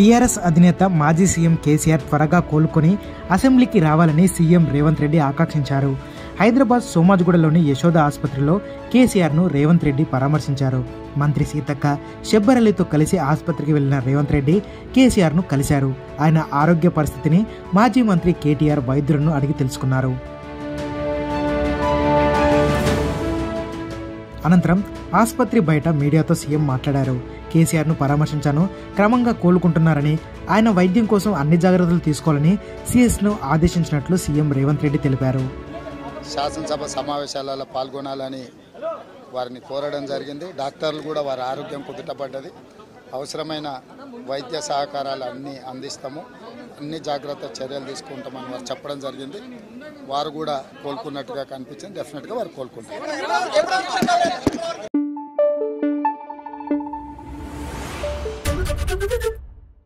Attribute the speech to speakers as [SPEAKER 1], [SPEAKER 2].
[SPEAKER 1] TRS అధినేత మాజీ CM KCR త్వరగా కోలుకొని అసెంబ్లీకి రావాలని సీఎం రేవంత్ రెడ్డి ఆకాంక్షించారు హైదరాబాద్ సోమాజిగూడలోని యశోద ఆసుపత్రిలో కేసీఆర్ను రేవంత్ రెడ్డి పరామర్శించారు మంత్రి సీతక్క షబ్బరలితో కలిసి ఆసుపత్రికి వెళ్లిన రేవంత్ రెడ్డి కేసీఆర్ను కలిశారు ఆయన ఆరోగ్య పరిస్థితిని మాజీ మంత్రి కేటీఆర్ వైద్యులను అడిగి తెలుసుకున్నారు అనంతరం ఆసుపత్రి బయట మీడియాతో సీఎం మాట్లాడారు కేసీఆర్ను పరామర్శించాను క్రమంగా కోలుకుంటున్నారని ఆయన వైద్యం కోసం అన్ని జాగ్రత్తలు తీసుకోవాలని సీఎస్ను ఆదేశించినట్లు సీఎం రేవంత్ రెడ్డి తెలిపారు
[SPEAKER 2] శాసనసభ సమావేశాలలో పాల్గొనాలని వారిని కోరడం జరిగింది డాక్టర్లు కూడా వారి ఆరోగ్యం కుదుటపడ్డది అవసరమైన వైద్య సహకారాలు అన్నీ అందిస్తాము అన్ని జాగ్రత్త చర్యలు తీసుకుంటామని వారు చెప్పడం జరిగింది వారు కూడా కోలుకున్నట్టుగా కనిపించింది డెఫినెట్గా వారు కోలుకుంటారు